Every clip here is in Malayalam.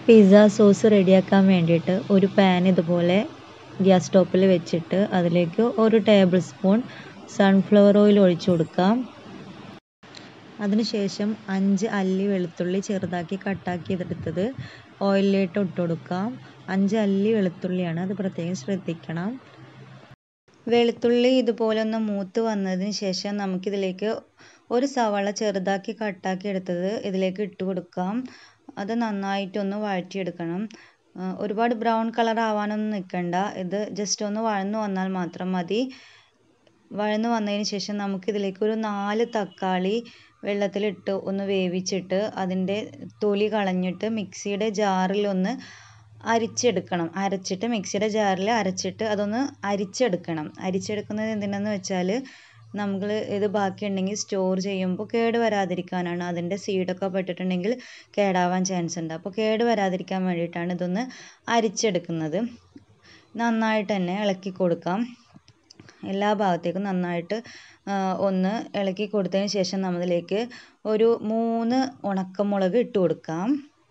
പിസ്സ സോസ് റെഡിയാക്കാൻ വേണ്ടിയിട്ട് ഒരു പാൻ ഇതുപോലെ ഗ്യാസ് സ്റ്റോപ്പിൽ വെച്ചിട്ട് അതിലേക്ക് ഒരു ടേബിൾ സ്പൂൺ സൺഫ്ലവർ ഓയിൽ ഒഴിച്ചു കൊടുക്കാം അതിനുശേഷം അഞ്ച് അല്ലി വെളുത്തുള്ളി ചെറുതാക്കി കട്ടാക്കി എടുത്തത് ഓയിലിലേക്ക് ഇട്ട് കൊടുക്കാം അഞ്ച് അല്ലി വെളുത്തുള്ളിയാണ് അത് പ്രത്യേകം ശ്രദ്ധിക്കണം വെളുത്തുള്ളി ഇതുപോലെ ഒന്ന് മൂത്ത് വന്നതിന് ശേഷം നമുക്കിതിലേക്ക് ഒരു സവാള ചെറുതാക്കി കട്ടാക്കി എടുത്തത് ഇതിലേക്ക് ഇട്ട് കൊടുക്കാം അത് നന്നായിട്ടൊന്ന് വഴറ്റിയെടുക്കണം ഒരുപാട് ബ്രൗൺ കളർ ആവാനൊന്നും നിൽക്കണ്ട ഇത് ജസ്റ്റ് ഒന്ന് വഴന്നു വന്നാൽ മാത്രം മതി വഴന്നു വന്നതിന് ശേഷം നമുക്കിതിലേക്ക് ഒരു നാല് തക്കാളി വെള്ളത്തിലിട്ട് ഒന്ന് വേവിച്ചിട്ട് അതിൻ്റെ തൊലി കളഞ്ഞിട്ട് മിക്സിയുടെ ജാറിൽ ഒന്ന് അരിച്ചെടുക്കണം അരച്ചിട്ട് മിക്സിയുടെ ജാറിൽ അരച്ചിട്ട് അതൊന്ന് അരിച്ചെടുക്കണം അരിച്ചെടുക്കുന്നത് എന്തിനാന്ന് വെച്ചാൽ നമ്മൾ ഇത് ബാക്കിയുണ്ടെങ്കിൽ സ്റ്റോർ ചെയ്യുമ്പോൾ കേട് വരാതിരിക്കാനാണ് അതിൻ്റെ സീഡൊക്കെ പെട്ടിട്ടുണ്ടെങ്കിൽ കേടാവാൻ ചാൻസ് ഉണ്ട് അപ്പോൾ കേട് വരാതിരിക്കാൻ വേണ്ടിയിട്ടാണ് ഇതൊന്ന് അരിച്ചെടുക്കുന്നത് നന്നായിട്ട് തന്നെ ഇളക്കി കൊടുക്കാം എല്ലാ ഭാഗത്തേക്കും നന്നായിട്ട് ഒന്ന് ഇളക്കി കൊടുത്തതിന് ശേഷം നമ്മളിലേക്ക് ഒരു മൂന്ന് ഉണക്കമുളക് ഇട്ട് കൊടുക്കാം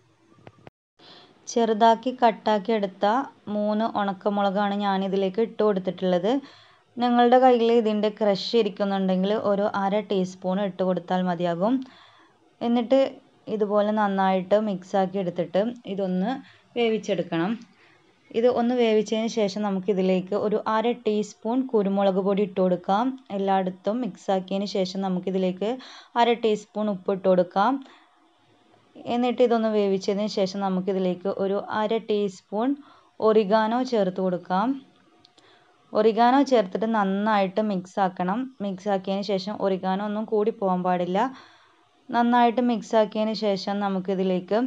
ചെറുതാക്കി കട്ടാക്കി എടുത്ത മൂന്ന് ഉണക്കമുളകാണ് ഞാൻ ഇതിലേക്ക് ഇട്ട് കൊടുത്തിട്ടുള്ളത് നിങ്ങളുടെ കയ്യിൽ ഇതിൻ്റെ ക്രഷ് ഇരിക്കുന്നുണ്ടെങ്കിൽ ഒരു അര ടീസ്പൂൺ ഇട്ട് കൊടുത്താൽ മതിയാകും എന്നിട്ട് ഇതുപോലെ നന്നായിട്ട് മിക്സാക്കി എടുത്തിട്ട് ഇതൊന്ന് വേവിച്ചെടുക്കണം ഇത് ഒന്ന് വേവിച്ചതിന് ശേഷം നമുക്കിതിലേക്ക് ഒരു അര ടീസ്പൂൺ കുരുമുളക് പൊടി ഇട്ട് കൊടുക്കാം എല്ലായിടത്തും മിക്സാക്കിയതിന് ശേഷം നമുക്കിതിലേക്ക് അര ടീസ്പൂൺ ഉപ്പ് ഇട്ട് കൊടുക്കാം എന്നിട്ട് ഇതൊന്ന് വേവിച്ചതിന് ശേഷം നമുക്കിതിലേക്ക് ഒരു അര ടീസ്പൂൺ ഒറിഗാനോ ചേർത്ത് കൊടുക്കാം ഒറിഗാനോ ചേർത്തിട്ട് നന്നായിട്ട് മിക്സ് ആക്കണം മിക്സ് ആക്കിയതിന് ശേഷം ഒറിഗാനോ ഒന്നും കൂടി പോകാൻ പാടില്ല നന്നായിട്ട് മിക്സ് ആക്കിയതിന് ശേഷം നമുക്കിതിലേക്ക്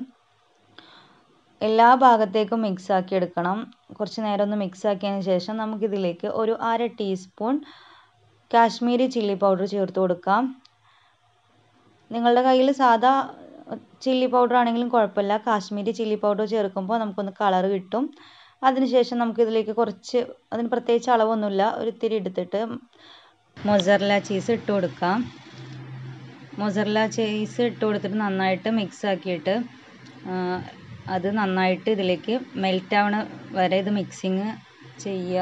എല്ലാ ഭാഗത്തേക്കും മിക്സ് ആക്കി എടുക്കണം കുറച്ച് നേരം ഒന്ന് മിക്സ് ആക്കിയതിന് ശേഷം നമുക്കിതിലേക്ക് ഒരു അര ടീസ്പൂൺ കാശ്മീരി ചില്ലി പൗഡർ ചേർത്ത് കൊടുക്കാം നിങ്ങളുടെ കയ്യിൽ സാധാ ചില്ലി പൗഡർ ആണെങ്കിലും കുഴപ്പമില്ല കാശ്മീരി ചില്ലി പൗഡർ ചേർക്കുമ്പോൾ നമുക്കൊന്ന് കളർ കിട്ടും അതിനുശേഷം നമുക്കിതിലേക്ക് കുറച്ച് അതിന് പ്രത്യേകിച്ച് അളവൊന്നുമില്ല ഒരു ഇത്തിരി എടുത്തിട്ട് മൊസറല ചീസ് ഇട്ട് കൊടുക്കാം മൊസറല ചീസ് ഇട്ട് കൊടുത്തിട്ട് നന്നായിട്ട് മിക്സ് ആക്കിയിട്ട് അത് നന്നായിട്ട് ഇതിലേക്ക് മെൽറ്റ് ആവണ വരെ ഇത് മിക്സിങ് ചെയ്യുക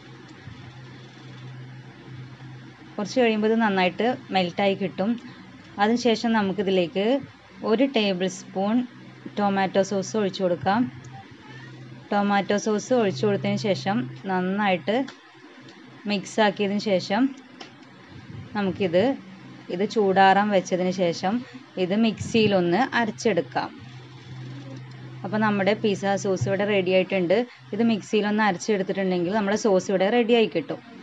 കുറച്ച് കഴിയുമ്പോൾ ഇത് നന്നായിട്ട് മെൽറ്റായി കിട്ടും അതിനുശേഷം നമുക്കിതിലേക്ക് ഒരു ടേബിൾ സ്പൂൺ ടൊമാറ്റോ സോസ് ഒഴിച്ചു കൊടുക്കാം ടൊമാറ്റോ സോസ് ഒഴിച്ചു കൊടുത്തതിന് ശേഷം നന്നായിട്ട് മിക്സ് ആക്കിയതിന് ശേഷം നമുക്കിത് ഇത് ചൂടാറാൻ വെച്ചതിന് ശേഷം ഇത് മിക്സിയിലൊന്ന് അരച്ചെടുക്കാം അപ്പോൾ നമ്മുടെ പിസ്സ സോസ് ഇവിടെ റെഡി ആയിട്ടുണ്ട് ഇത് മിക്സിയിലൊന്ന് അരച്ചെടുത്തിട്ടുണ്ടെങ്കിൽ നമ്മുടെ സോസ് ഇവിടെ റെഡി ആയി കിട്ടും